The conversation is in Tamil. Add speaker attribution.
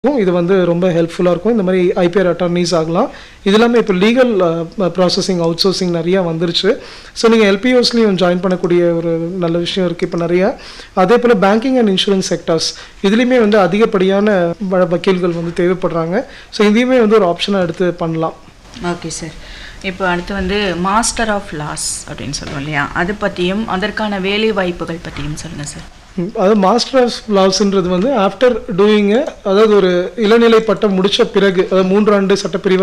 Speaker 1: இது வந்து ரொம்ப ஹெல்ப்ஃபுல்லாக இருக்கும் இந்த மாதிரி ஐபிஆர் அட்டார்னிஸ் ஆகலாம் இது இல்லாமல் இப்போ லீகல் ப்ராசஸிங் அவுட் சோர்சிங் நிறையா வந்துருச்சு ஸோ நீங்கள் எல்பிஓஸ்லையும் ஜாயின் பண்ணக்கூடிய ஒரு நல்ல விஷயம் இருக்குது இப்போ நிறையா அதே போல் பேங்கிங் அண்ட் இன்சூரன்ஸ் செக்டர்ஸ் இதுலேயுமே வந்து அதிகப்படியான வ- வக்கீல்கள் வந்து தேவைப்படுறாங்க ஸோ இதையுமே வந்து ஒரு ஆப்ஷனாக எடுத்து பண்ணலாம்
Speaker 2: ஓகே சார் இப்போ அடுத்து வந்து மாஸ்டர் ஆஃப் லாஸ் அப்படின்னு சொல்லுவோம் இல்லையா அது பற்றியும் அதற்கான வேலை வாய்ப்புகள் பற்றியும் சொல்லுங்கள் சார்
Speaker 1: ம், அதாவது மாஸ்டர் ஆஃப் லாஸ்ன்றது வந்து ஆஃப்டர் டூயிங்க அதாவது ஒரு இளநிலை பட்டம் முடிச்ச பிறகு அதாவது மூன்றாண்டு சட்டப்பிரிவு